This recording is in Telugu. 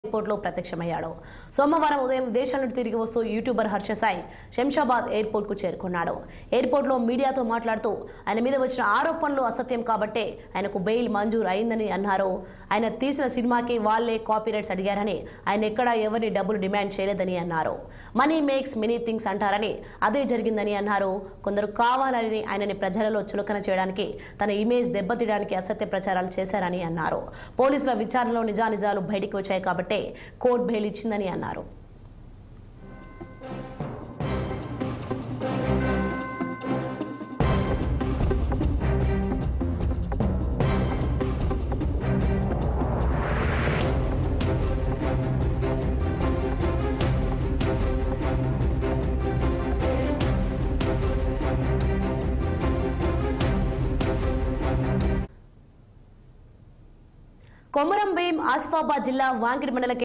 ఎయిర్పోర్ట్లో ప్రత్యక్షమయ్యాడు సోమవారం ఉదయం దేశం నుండి తిరిగి వస్తూ యూట్యూబర్ హర్ష సాయి శంషాబాద్ ఎయిర్పోర్ట్కు చేరుకున్నాడు ఎయిర్పోర్ట్లో మీడియాతో మాట్లాడుతూ ఆయన మీద వచ్చిన ఆరోపణలు అసత్యం కాబట్టే ఆయనకు బెయిల్ మంజూరు అయిందని అన్నారు ఆయన తీసిన సినిమాకి వాళ్లే కాపీరైట్స్ అడిగారని ఆయన ఎక్కడా ఎవరిని డబ్బులు డిమాండ్ చేయలేదని అన్నారు మనీ మేక్స్ మెనీ థింగ్స్ అంటారని అదే జరిగిందని అన్నారు కొందరు కావాలని ఆయనని ప్రజలలో చులకన చేయడానికి తన ఇమేజ్ దెబ్బతీయడానికి అసత్య ప్రచారాలు చేశారని అన్నారు పోలీసుల విచారణలో నిజానిజాలు బయటికి వచ్చాయి కాబట్టే కోర్టు బెయిల్ ఇచ్చిందని అన్నారు కొమరం భీం ఆసిఫాబాద్ జిల్లా వాంకిడి మండల